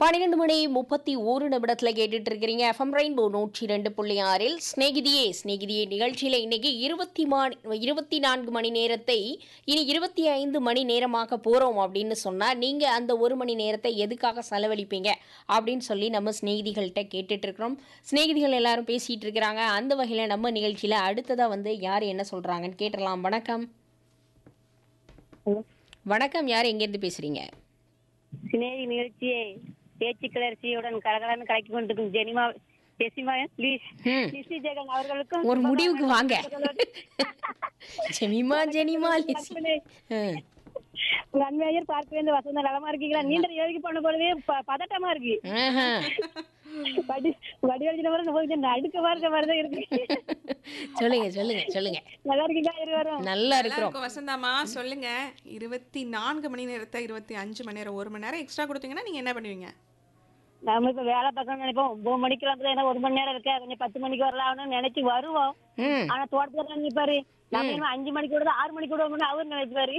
பன்னிரெண்டு மணி முப்பத்தி ஒரு நிமிடத்தில் கேட்டுட்டு இருக்கிறீங்க எஃப்எம் ரெயின்போ நூற்றி ரெண்டு புள்ளி ஆறில் ஸ்நேகிதியே ஸ்நேகிதியே நிகழ்ச்சியில் இன்னைக்கு இருபத்தி மணி இருபத்தி நான்கு மணி நேரத்தை இனி இருபத்தி ஐந்து மணி நேரமாக்க போகிறோம் அப்படின்னு சொன்னால் நீங்கள் அந்த ஒரு மணி நேரத்தை எதுக்காக செலவழிப்பீங்க அப்படின்னு சொல்லி நம்ம ஸ்நேகிதிகள்கிட்ட கேட்டுட்டு இருக்கிறோம் ஸ்நேகிதிகள் எல்லாரும் பேசிகிட்டு இருக்கிறாங்க அந்த வகையில் நம்ம நிகழ்ச்சியில் அடுத்ததாக வந்து யார் என்ன சொல்கிறாங்கன்னு கேட்டுடலாம் வணக்கம் வணக்கம் யார் எங்கேருந்து பேசுகிறீங்க சினேகி நிகழ்ச்சியை பேச்சு கிளர்ச்சியுடன் கலகலன்னு கலக்கி கொண்டிருக்கும் ஜெனிமா ஜெசிமா லீஸ் ம். லிசி ஜெகன் அவர்களுக்கும் ஒரு முடிவுக்கு வாங்க ஜெனிமா ஜெனிமா லிசி ம். உங்க அண்மையர் பார்க்க வேண்டிய வசந்த நலமா இருக்கீங்களா நீண்ட யோகி பண்ண பொழுதே ப- பதட்டமா இருக்கு ஆஹா. வடி வடிவடிச்சின மாதிரி கொஞ்சம் நடுக்க மாதிரி மாதிரி இருக்கு சொல்லுங்க சொல்லுங்க சொல்லுங்க நல்லா இருக்கீங்களா இருவரும் நல்லா இருக்கிறோம் எல்லாருக்கும் வசந்தாமா சொல்லுங்க இருபத்தி நான்கு மணி நேரத்தை இருபத்தி அஞ்சு மணி நேரம் ஒரு மணி நேரம் எக்ஸ்ட்ரா கொடுத்தீங்கன்னா நீங்க என்ன பண்ணுவீங்க நம்ம இப்ப வேலை பார்க்கணும்னு நினைப்போம் ஒன்பது மணிக்கு வந்து ஏன்னா ஒரு மணி நேரம் இருக்கா கொஞ்சம் பத்து மணிக்கு வரலாம்னு நினைச்சு வருவோம் ம் ஆனா தோட்டத்துல நினைப்பாரு நம்ம இனிமே அஞ்சு மணிக்கு விடுறது ஆறு மணிக்கு விடுவோம்னு அவரு நினைப்பாரு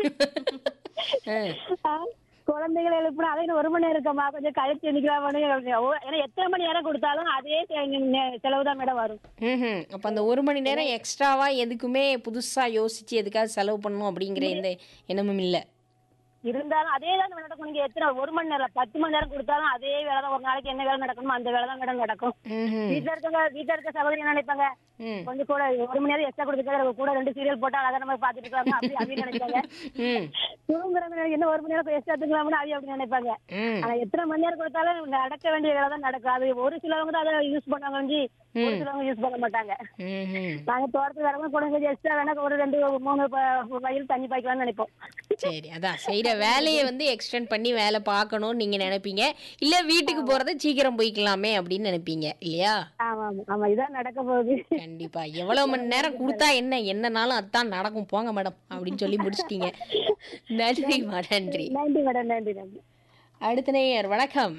ம். ஆ, குழந்தைகளை எழுப்பினா அதை இன்னும் ஒரு மணி நேரம் இருக்கம்மா கொஞ்சம் கழிச்சு எண்ணிக்கலாமான்னு ஏன்னா எத்தனை மணி நேரம் கொடுத்தாலும் அதே செலவு தான் மேடம் வரும் ம்ஹும். அப்ப அந்த ஒரு மணி நேரம் எக்ஸ்ட்ராவா எதுக்குமே புதுசா யோசிச்சு எதுக்காவது செலவு பண்ணணும் அப்படிங்கிற எந்த எண்ணமும் இல்ல இருந்தாலும் அதே தான் நடக்கும் நீங்க எத்தனை ஒரு மணி நேரம் பத்து மணி நேரம் கொடுத்தாலும் அதே வேலை தான் ஒரு நாளைக்கு என்ன வேலை நடக்கணுமோ அந்த வேலை தான் மேடம் நடக்கும் ம்ஹும். வீட்டுல இருக்கவங்க வீட்டுல இருக்க சகோதரி என்ன நினைப்பாங்க ம். கொஞ்சம் கூட ஒரு மணி நேரம் எக்ஸ்ட்ரா கொடுத்துருக்காங்க கூட ரெண்டு சீரியல் போட்டா அதை நம்ம பாத்துட்டு இருக்காங்க அப்படி அப்படின்னு நினைப்பாங்க ம். தூங்குறவங்க என்ன ஒரு மணி நேரம் எக்ஸ்ட்ரா தூங்கலாம்னு அவங்க அப்படி நினைப்பாங்க ம். ஆனா எத்தனை மணி நேரம் கொடுத்தாலும் நடக்க வேண்டிய வேலை தான் நடக்கும் அது ஒரு சிலவங்க தான் அதை யூஸ் பண்ணுவாங்க ஒழிஞ்சு ஒரு சிலவங்க யூஸ் பண்ண மாட்டாங்க ம்ஹும். நாங்க தோட்டத்துக்கு வரவங்க கூட கொஞ்சம் எக்ஸ்ட்ரா வேணா ஒரு ரெண்டு மூணு ப- வயல் தண்ணி பாய்க்கலாம்னு நினைப்போம் சரி அதான் செய்யற வேலையை வந்து எக்ஸ்டெண்ட் பண்ணி வேலை பார்க்கணும்னு நீங்க நினைப்பீங்க இல்ல வீட்டுக்கு போறத சீக்கிரம் போய்க்கலாமே அப்படின்னு நினைப்பீங்க இல்லையா ஆமா ஆமா ஆமா இதான் நடக்க போகுது கண்டிப்பா எவ்வளவு மணி நேரம் கொடுத்தா என்ன என்னனாலும் அதான் நடக்கும் போங்க மேடம் அப்படின்னு சொல்லி முடிச்சிட்டீங்க நன்றிம்மா நன்றி நன்றி மேடம் நன்றி நன்றி அடுத்த நேயர் வணக்கம்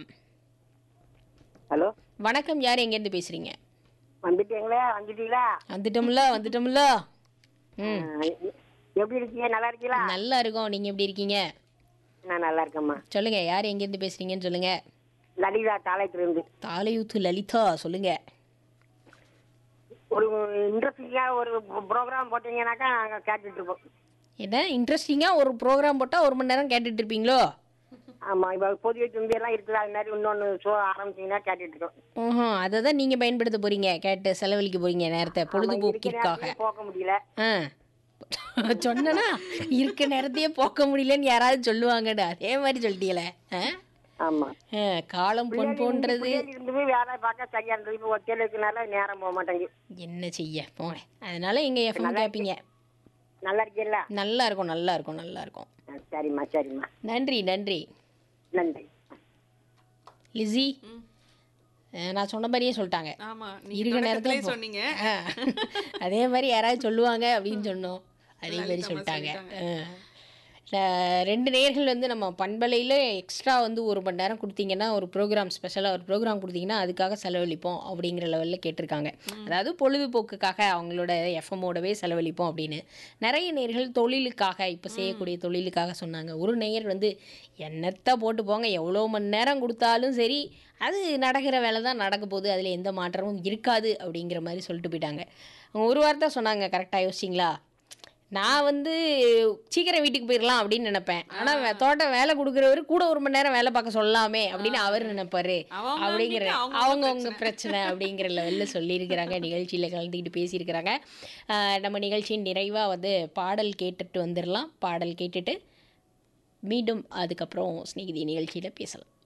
ஹலோ வணக்கம் யார் எங்கேருந்து பேசுறீங்க வந்துட்டீங்களா வந்துட்டீங்களா வந்துட்டோம்ல வந்துட்டோம்ல ம் ஆ, எப்படி இருக்கீங்க நல்லா இருக்கீங்களா நல்லா இருக்கோம் நீங்க எப்படி இருக்கீங்க நான் நல்லா இருக்கேம்மா சொல்லுங்க யார் எங்கேருந்து பேசுறீங்கன்னு சொல்லுங்க லலிதா தாளையத்திலிருந்து தாலையூத்து லலிதா சொல்லுங்க ஒரு இன்ட்ரெஸ்டிங்காக ஒரு ப்ரோக்ராம் போட்டீங்கன்னாக்கா நாங்கள் கேட்டுட்டு இருப்போம் என்ன இன்ட்ரெஸ்டிங்கா ஒரு ப்ரோக்ராம் போட்டா ஒரு மணி நேரம் கேட்டுட்டு இருப்பீங்களோ ஆமாம் இப்போ பொதுவை தும்பி எல்லாம் இருக்குது அது மாதிரி இன்னொன்று ஷோ ஆரம்பிச்சிங்கன்னா கேட்டுட்டு இருக்கோம் ம்ஹும் அதை தான் நீங்க பயன்படுத்த போறீங்க கேட்டு செலவழிக்க போறீங்க நேரத்தை இருக்கிற பொழுதுபோக்கிற்காக நேரத்துலயே போக முடியல ஆ சொன்னனா இருக்க நேரத்தையே போக்க முடியலன்னு யாராவது சொல்லுவாங்கன்னு அதே மாதிரி சொல்லிட்டீங்களே ஆ? ஆமாம் ஆ, காலம் பொன் போன்றது இருந்து போய் வேலை பார்க்க சரியா இருந்தது இப்போ ஒத்தையில் இருக்கனால நேரம் போக மாட்டேங்குது என்ன செய்ய போங்க அதனால எங்க எஃப்எம் கேட்பீங்க நல்லா இருக்கீங்களா நல்லா இருக்கும் நல்லா இருக்கும் நல்லா இருக்கும் ஆ, சரிம்மா சரிம்மா நன்றி நன்றி நன்றி லிஸி அஹ், நான் சொன்ன மாதிரியே சொல்லிட்டாங்க ஆமா இருக்க நீங்க நேரத்துல தொடக்கத்திலே போ- சொன்னீங்க ஆ. அதே மாதிரி யாராவது சொல்லுவாங்க அப்படின்னு சொன்னோம் அதே மாதிரி லலிதா சொல்லிட்டாங்க சொல்லிட்டாங்க. ஆ. ர- ரெண்டு நேர்கள் வந்து நம்ம பண்பலையில் எக்ஸ்ட்ரா வந்து ஒரு மணி நேரம் கொடுத்தீங்கன்னா ஒரு ப்ரோக்ராம் ஸ்பெஷலாக ஒரு ப்ரோக்ராம் கொடுத்தீங்கன்னா அதுக்காக செலவழிப்போம் அப்படிங்கிற லெவலில் கேட்டிருக்காங்க அதாவது பொழுதுபோக்குக்காக அவங்களோட எஃப்எம்மோடவே செலவழிப்போம் அப்படின்னு நிறைய நேர்கள் தொழிலுக்காக இப்போ செய்யக்கூடிய தொழிலுக்காக சொன்னாங்க ஒரு நேயர் வந்து என்னத்தை போட்டு போங்க எவ்வளோ மணி நேரம் கொடுத்தாலும் சரி அது நடக்கிற வேலை தான் நடக்க போகுது அதில் எந்த மாற்றமும் இருக்காது அப்படிங்கிற மாதிரி சொல்லிட்டு போயிட்டாங்க அவங்க ஒரு வார்த்தை சொன்னாங்க கரெக்டாக யோசிச்சிங்களா நான் வந்து சீக்கிரம் வீட்டுக்கு போயிடலாம் அப்படின்னு நினைப்பேன் ஆனா வே- தோட்டம் வேலை கொடுக்குறவரு கூட ஒரு மணி நேரம் வேலை பார்க்க சொல்லாமே அப்படின்னு அவர் நினைப்பாரு அவங்க அப்படிங்கிற வீட்டுல அவங்கவங்க அவங்கவுங்க பிரச்சனை அப்படிங்கிற லெவலில் சொல்லியிருக்கிறாங்க நிகழ்ச்சியில் கலந்துக்கிட்டு பேசியிருக்கிறாங்க ஆஹ் நம்ம நிகழ்ச்சியின் நிறைவாக வந்து பாடல் கேட்டுட்டு வந்துடலாம் பாடல் கேட்டுட்டு மீண்டும் அதுக்கப்புறம் ஸ்நேகிதி நிகழ்ச்சியில் பேசலாம்